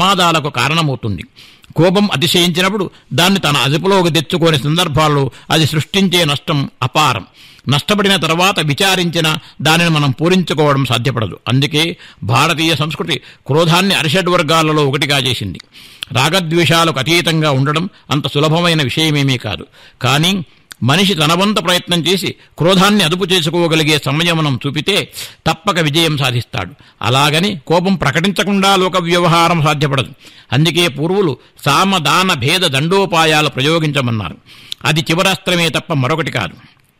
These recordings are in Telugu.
ప్రమాదాలకు కారణమవుతుంది కోపం అతిశయించినప్పుడు దాన్ని తన అదుపులోకి తెచ్చుకోని సందర్భాల్లో అది సృష్టించే నష్టం అపారం నష్టపడిన తర్వాత విచారించిన దానిని మనం పూరించుకోవడం సాధ్యపడదు అందుకే భారతీయ సంస్కృతి క్రోధాన్ని అరిషడ్ వర్గాలలో ఒకటిగా చేసింది రాగద్వేషాలకు అతీతంగా ఉండడం అంత సులభమైన విషయమేమీ కాదు కానీ మనిషి తన వంత ప్రయత్నం చేసి క్రోధాన్ని అదుపు చేసుకోగలిగే సంయమనం చూపితే తప్పక విజయం సాధిస్తాడు అలాగని కోపం ప్రకటించకుండా లోక వ్యవహారం సాధ్యపడదు అందుకే పూర్వులు సామదాన భేద దండోపాయాలు ప్రయోగించమన్నారు అది చివరాస్త్రమే తప్ప మరొకటి కాదు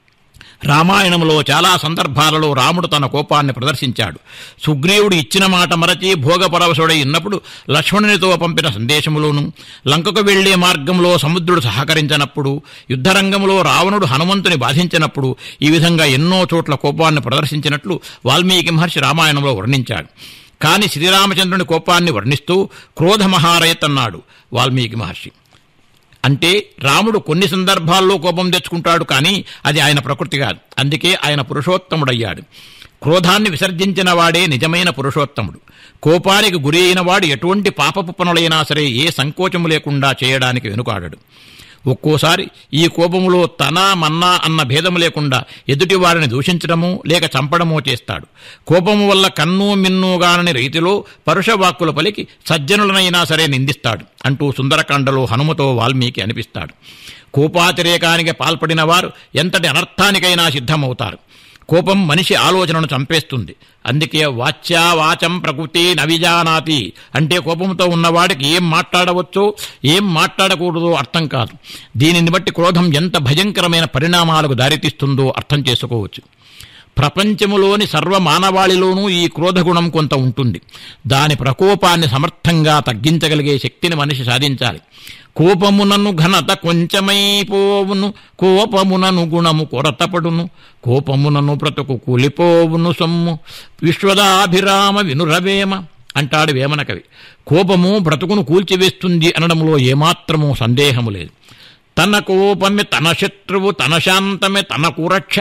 రామాయణంలో చాలా సందర్భాలలో రాముడు తన కోపాన్ని ప్రదర్శించాడు సుగ్రీవుడు ఇచ్చిన మాట మరచి భోగపరవశుడై ఉన్నప్పుడు లక్ష్మణునితో పంపిన సందేశములోను లంకకు వెళ్లే మార్గంలో సముద్రుడు సహకరించినప్పుడు యుద్ధరంగంలో రావణుడు హనుమంతుని బాధించినప్పుడు ఈ విధంగా ఎన్నో చోట్ల కోపాన్ని ప్రదర్శించినట్లు వాల్మీకి మహర్షి రామాయణంలో వర్ణించాడు కాని శ్రీరామచంద్రుని కోపాన్ని వర్ణిస్తూ క్రోధమహారయత్ అన్నాడు వాల్మీకి మహర్షి అంటే రాముడు కొన్ని సందర్భాల్లో కోపం తెచ్చుకుంటాడు కానీ అది ఆయన ప్రకృతి కాదు అందుకే ఆయన పురుషోత్తముడయ్యాడు క్రోధాన్ని విసర్జించిన వాడే నిజమైన పురుషోత్తముడు కోపానికి గురి అయిన వాడు ఎటువంటి పాపపు పనులైనా సరే ఏ సంకోచము లేకుండా చేయడానికి వెనుకాడడు ఒక్కోసారి ఈ కోపములో తన మన్నా అన్న భేదము లేకుండా ఎదుటి వారిని దూషించడము లేక చంపడమో చేస్తాడు కోపము వల్ల కన్ను మిన్నుగానని రీతిలో పరుషవాక్కులు పలికి సజ్జనులనైనా సరే నిందిస్తాడు అంటూ సుందరకాండలో హనుమతో వాల్మీకి అనిపిస్తాడు కోపాతిరేకానికి పాల్పడిన వారు ఎంతటి అనర్థానికైనా సిద్ధమవుతారు కోపం మనిషి ఆలోచనను చంపేస్తుంది అందుకే వాచ్యా వాచం ప్రకృతి నవిజానాతి అంటే కోపంతో ఉన్నవాడికి ఏం మాట్లాడవచ్చో ఏం మాట్లాడకూడదో అర్థం కాదు దీనిని బట్టి క్రోధం ఎంత భయంకరమైన పరిణామాలకు దారితీస్తుందో అర్థం చేసుకోవచ్చు ప్రపంచములోని సర్వ మానవాళిలోనూ ఈ క్రోధగుణం కొంత ఉంటుంది దాని ప్రకోపాన్ని సమర్థంగా తగ్గించగలిగే శక్తిని మనిషి సాధించాలి కోపమునను ఘనత కొంచెమైపోవును కోపమునను గుణము కొరతపడును కోపమునను బ్రతుకు కూలిపోవును సొమ్ము విశ్వదాభిరామ వినురవేమ అంటాడు వేమన కవి కోపము బ్రతుకును కూల్చివేస్తుంది అనడంలో ఏమాత్రమూ సందేహము లేదు తన కోపమే తన శత్రువు తన శాంతమే తనకు రక్ష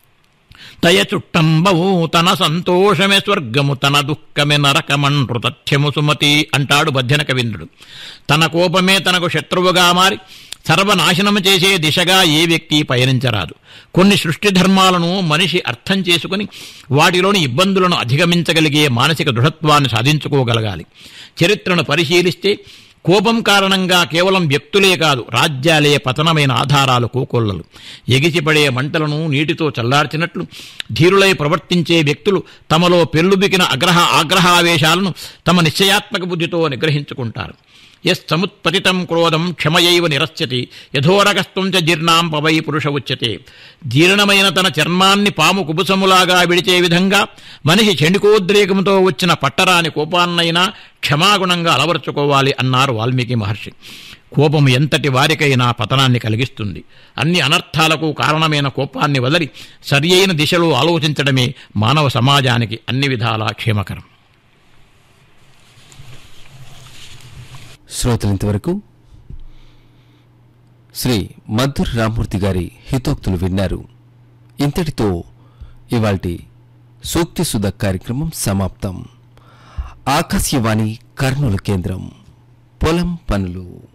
తయ చుట్టంబవు తన సంతోషమే స్వర్గము తన దుఃఖమే నరకమంట్రు తథ్యము సుమతి అంటాడు బధ్యన కవీంద్రుడు తన కోపమే తనకు శత్రువుగా మారి సర్వనాశనము చేసే దిశగా ఏ వ్యక్తి పయనించరాదు కొన్ని సృష్టి ధర్మాలను మనిషి అర్థం చేసుకుని వాటిలోని ఇబ్బందులను అధిగమించగలిగే మానసిక దృఢత్వాన్ని సాధించుకోగలగాలి చరిత్రను పరిశీలిస్తే కోపం కారణంగా కేవలం వ్యక్తులే కాదు రాజ్యాలే పతనమైన ఆధారాలు కోకొల్లలు ఎగిసిపడే మంటలను నీటితో చల్లార్చినట్లు ధీరులై ప్రవర్తించే వ్యక్తులు తమలో పెళ్ళుబికిన అగ్రహ ఆగ్రహావేశాలను తమ నిశ్చయాత్మక బుద్ధితో నిగ్రహించుకుంటారు ఎస్ సముత్పతితం క్రోధం క్షమయైవ నిరస్యతి యథోరగస్తం చ జీర్ణాం పవై పురుష ఉచ్యతే జీర్ణమైన తన చర్మాన్ని పాము కుబుసములాగా విడిచే విధంగా మనిషి చెండుకోద్రేకంతో వచ్చిన పట్టరాని కోపాన్నైనా క్షమాగుణంగా అలవర్చుకోవాలి అన్నారు వాల్మీకి మహర్షి కోపం ఎంతటి వారికైనా పతనాన్ని కలిగిస్తుంది అన్ని అనర్థాలకు కారణమైన కోపాన్ని వదలి సరియైన దిశలో ఆలోచించడమే మానవ సమాజానికి అన్ని విధాలా క్షేమకరం శ్రోతలు ఇంతవరకు శ్రీ మధుర్ రామూర్తి గారి హితోక్తులు విన్నారు ఇంతటితో ఇవాల్టి సూక్తి సుధ కార్యక్రమం సమాప్తం ఆకాశవాణి కర్నూలు కేంద్రం పొలం పనులు